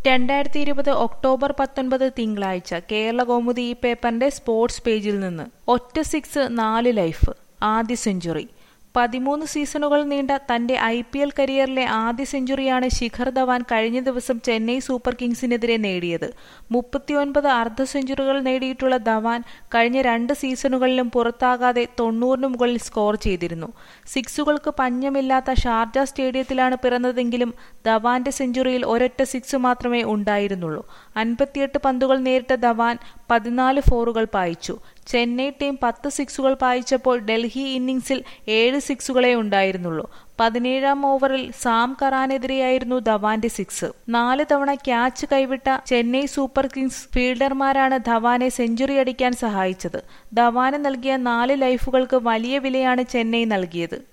രണ്ടായിരത്തി ഇരുപത് ഒക്ടോബർ പത്തൊൻപത് തിങ്കളാഴ്ച കേരള കൗമുദി ഈ പേപ്പറിന്റെ സ്പോർട്സ് പേജിൽ നിന്ന് ഒറ്റ സിക്സ് നാല് ലൈഫ് ആദ്യ സെഞ്ചുറി പതിമൂന്ന് സീസണുകൾ നീണ്ട തന്റെ ഐ പി എൽ കരിയറിലെ ആദ്യ സെഞ്ചുറിയാണ് ശിഖർ ധവാൻ കഴിഞ്ഞ ദിവസം ചെന്നൈ സൂപ്പർ കിങ്സിനെതിരെ നേടിയത് മുപ്പത്തിയൊൻപത് അർദ്ധ സെഞ്ചുറികൾ നേടിയിട്ടുള്ള ധവാൻ കഴിഞ്ഞ രണ്ട് സീസണുകളിലും പുറത്താകാതെ തൊണ്ണൂറിന് മുകളിൽ സ്കോർ ചെയ്തിരുന്നു സിക്സുകൾക്ക് പഞ്ഞമില്ലാത്ത ഷാർജ സ്റ്റേഡിയത്തിലാണ് പിറന്നതെങ്കിലും ധവാന്റെ സെഞ്ചുറിയിൽ ഒരൊറ്റ സിക്സ് മാത്രമേ ഉണ്ടായിരുന്നുള്ളൂ അൻപത്തിയെട്ട് പന്തുകൾ നേരിട്ട ധവാൻ പതിനാല് ഫോറുകൾ പായിച്ചു ചെന്നൈ ടീം പത്ത് സിക്സുകൾ പായിച്ചപ്പോൾ ഡൽഹി ഇന്നിംഗ്സിൽ ഏഴ് സിക്സുകളെ ഉണ്ടായിരുന്നുള്ളൂ പതിനേഴാം ഓവറിൽ സാം കറാനെതിരെയായിരുന്നു ധവാന്റെ സിക്സ് നാല് തവണ ക്യാച്ച് കൈവിട്ട ചെന്നൈ സൂപ്പർ കിങ്സ് ഫീൽഡർമാരാണ് ധവാനെ സെഞ്ചുറി അടിക്കാൻ സഹായിച്ചത് ധവാന് നൽകിയ നാല് ലൈഫുകൾക്ക് വലിയ വിലയാണ് ചെന്നൈ നൽകിയത്